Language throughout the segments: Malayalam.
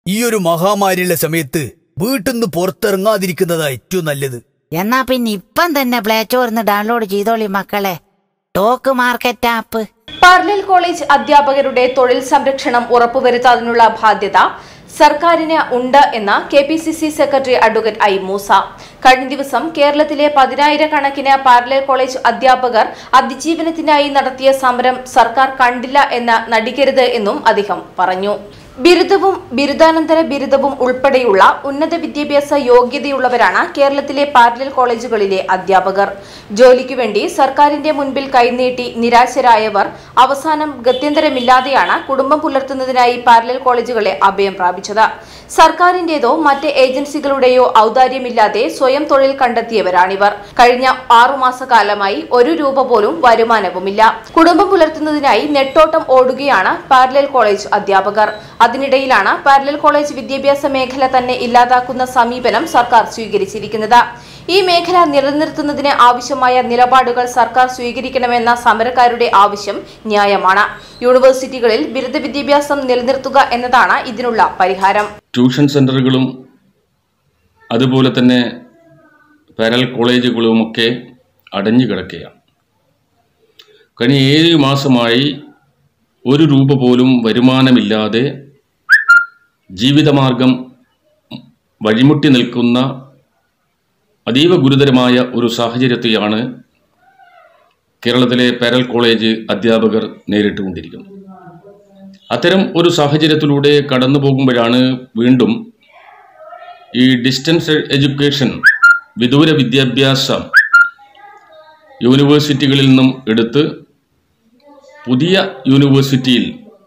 ഈ ഒരു മഹാമാരിയുള്ള സമയത്ത് വീട്ടിന്ന് പുറത്തിറങ്ങാതിരിക്കുന്നതാ ഏറ്റവും നല്ലത് എന്നാ പിന്നെ ഇപ്പം തന്നെ പ്ലേ സ്റ്റോറിന്ന് ഡൗൺലോഡ് ചെയ്തോളി മക്കളെ talk market app parallel college അധ്യാപകരുടെ തൊഴിൽ സംരക്ഷണം ഉറപ്പുവരുത്താനുള്ള ബാധ്യത സർക്കാരിന് ഉണ്ട് എന്ന് K P C C secretary advocate I Moosa കഴിഞ്ഞ ദിവസം കേരളത്തിലെ പതിനായിരക്കണക്കിന് പാരലൽ കോളേജ് അധ്യാപകർ അതിജീവനത്തിനായി നടത്തിയ സമരം സർക്കാർ കണ്ടില്ല എന്ന് നടിക്കരുത് എന്നും അദ്ദേഹം പറഞ്ഞു ബിരുദവും ബിരുദാനന്തര ബിരുദവും ഉൾപ്പെടെയുള്ള ഉന്നത വിദ്യാഭ്യാസ യോഗ്യതയുള്ളവരാണ് കേരളത്തിലെ പാരലൽ കോളേജുകളിലെ അധ്യാപകർ ജോലിക്കു വേണ്ടി സർക്കാരിന്റെ മുൻപിൽ കൈനീട്ടി നിരാശരായവർ അവസാനം ഗത്യന്തരമില്ലാതെയാണ് കുടുംബം പുലർത്തുന്നതിനായി പാരലൽ കോളേജുകളെ അഭയം പ്രാപിച്ചത് സർക്കാരിന്റേതോ മറ്റ് ഏജൻസികളുടെയോ ഔദാര്യമില്ലാതെ സ്വയം തൊഴിൽ കണ്ടെത്തിയവരാണിവർ കഴിഞ്ഞ ആറുമാസക്കാലമായി ഒരു രൂപ പോലും വരുമാനവുമില്ല കുടുംബം പുലർത്തുന്നതിനായി നെട്ടോട്ടം ഓടുകയാണ് പാരലൽ കോളേജ് അധ്യാപകർ അതിനിടയിലാണ് പാരലൽ കോളേജ് വിദ്യാഭ്യാസ മേഖല തന്നെ ഇല്ലാതാക്കുന്ന സമീപനം സർക്കാർ സ്വീകരിച്ചിരിക്കുന്നത് ഈ മേഖല നിലനിർത്തുന്നതിന് ആവശ്യമായ നിലപാടുകൾ സർക്കാർ സ്വീകരിക്കണമെന്ന സമരക്കാരുടെ ആവശ്യം ന്യായമാണ് യൂണിവേഴ്സിറ്റികളിൽ ബിരുദ വിദ്യാഭ്യാസം നിലനിർത്തുക എന്നതാണ് ഇതിനുള്ള പരിഹാരം ട്യൂഷൻ സെൻ്ററുകളും അതുപോലെ തന്നെ പാരൽ കോളേജുകളുമൊക്കെ അടഞ്ഞു കിടക്കുകയാണ് കഴിഞ്ഞ ഏഴ് മാസമായി ഒരു രൂപ പോലും വരുമാനമില്ലാതെ ജീവിതമാർഗം വഴിമുട്ടി നിൽക്കുന്ന അതീവ ഗുരുതരമായ ഒരു സാഹചര്യത്തെയാണ് കേരളത്തിലെ പാരൽ കോളേജ് അധ്യാപകർ നേരിട്ടുകൊണ്ടിരിക്കുന്നത് അത്തരം ഒരു സാഹചര്യത്തിലൂടെ കടന്നു പോകുമ്പോഴാണ് വീണ്ടും ഈ ഡിസ്റ്റൻസ് എഡ്യൂക്കേഷൻ വിദൂര വിദ്യാഭ്യാസം യൂണിവേഴ്സിറ്റികളിൽ നിന്നും എടുത്ത് പുതിയ യൂണിവേഴ്സിറ്റിയിൽ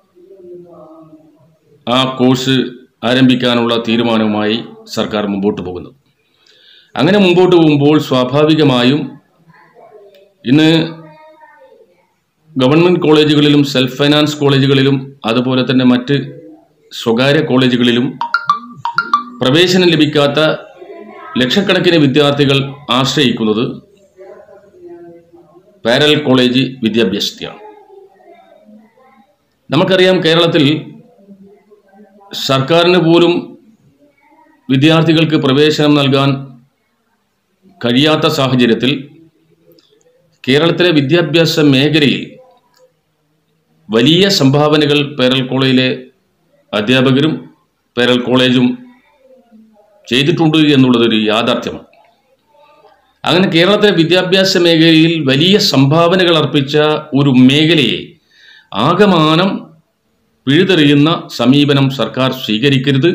ആ കോഴ്സ് ആരംഭിക്കാനുള്ള തീരുമാനവുമായി സർക്കാർ മുമ്പോട്ട് പോകുന്നത് അങ്ങനെ മുമ്പോട്ട് പോകുമ്പോൾ സ്വാഭാവികമായും ഇന്ന് ഗവൺമെൻറ് കോളേജുകളിലും സെൽഫ് ഫൈനാൻസ് കോളേജുകളിലും അതുപോലെ തന്നെ മറ്റ് സ്വകാര്യ കോളേജുകളിലും പ്രവേശനം ലഭിക്കാത്ത ലക്ഷക്കണക്കിന് വിദ്യാർത്ഥികൾ ആശ്രയിക്കുന്നത് പാരൽ കോളേജ് വിദ്യാഭ്യാസത്തെയാണ് നമുക്കറിയാം കേരളത്തിൽ സർക്കാരിന് പോലും വിദ്യാർത്ഥികൾക്ക് പ്രവേശനം നൽകാൻ കഴിയാത്ത സാഹചര്യത്തിൽ കേരളത്തിലെ വിദ്യാഭ്യാസ മേഖലയിൽ വലിയ സംഭാവനകൾ പേരൽ കോളേജിലെ അധ്യാപകരും പേരൽ കോളേജും ചെയ്തിട്ടുണ്ട് എന്നുള്ളതൊരു യാഥാർത്ഥ്യമാണ് അങ്ങനെ കേരളത്തിലെ വിദ്യാഭ്യാസ മേഖലയിൽ വലിയ സംഭാവനകൾ അർപ്പിച്ച ഒരു മേഖലയെ ആകമാനം പിഴുതെറിയുന്ന സമീപനം സർക്കാർ സ്വീകരിക്കരുത്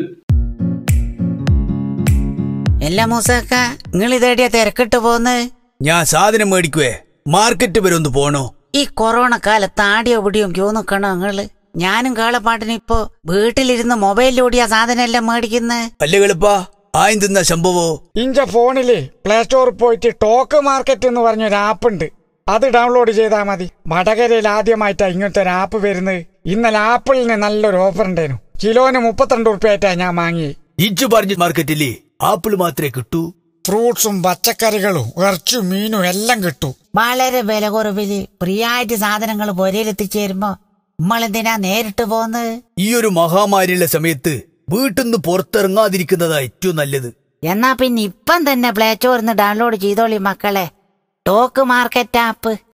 എല്ലാ മൂസക്ക നിങ്ങൾ ഇതേടിയ തിരക്കിട്ട് പോന്ന് ഞാൻ സാധനം മേടിക്കുവേ മാർക്കറ്റ് വരെ ഒന്ന് പോണോ ഈ കൊറോണ കാലത്ത് ആടിയോ പിടിയോ ക്യൂ നിക്കണോ നിങ്ങള് ഞാനും കാളപ്പാട്ടിന് ഇപ്പോ വീട്ടിലിരുന്ന് മൊബൈലിലൂടിയ സാധനം എല്ലാം മേടിക്കുന്നത് അല്ലേ എളുപ്പാ ആയും തിന്ന സംഭവോ ഇഞ്ച ഫോണില് പ്ലേ സ്റ്റോറിൽ പോയിട്ട് ടോക്ക് മാർക്കറ്റ് എന്ന് പറഞ്ഞൊരു ആപ്പ് ഉണ്ട് അത് ഡൗൺലോഡ് ചെയ്താൽ മതി വടകരയിൽ ആദ്യമായിട്ടാണ് ഇങ്ങനത്തെ ഒരു ആപ്പ് വരുന്നത് ഇന്നലെ ആപ്പിളിന് നല്ലൊരു ഓഫർ ഉണ്ടായിരുന്നു കിലോന് മുപ്പത്തിരണ്ട് ഉറുപ്പ്യായിട്ടാ ഞാൻ വാങ്ങി ഇജ്ജ് പറഞ്ഞ മാർക്കറ്റില്ലേ ആപ്പിൾ മാത്രമേ കിട്ടൂ ഫ്രൂട്ട്സും പച്ചക്കറികളും ഇറച്ചും മീനും എല്ലാം കിട്ടും വളരെ വില കുറവില് ഫ്രീയായിട്ട് സാധനങ്ങൾ പൊരയിലെത്തിച്ചേരുമ്പോ നമ്മളെന്തിനാ നേരിട്ട് പോന്ന് ഈ ഒരു മഹാമാരിയുള്ള സമയത്ത് വീട്ടിന്ന് പുറത്തിറങ്ങാതിരിക്കുന്നതാ ഏറ്റവും നല്ലത് എന്നാ പിന്നെ ഇപ്പം തന്നെ പ്ലേ സ്റ്റോറിന്ന് ഡൗൺലോഡ് ചെയ്തോളി മക്കളെ ടോക്ക് മാർക്കറ്റ് ആപ്പ്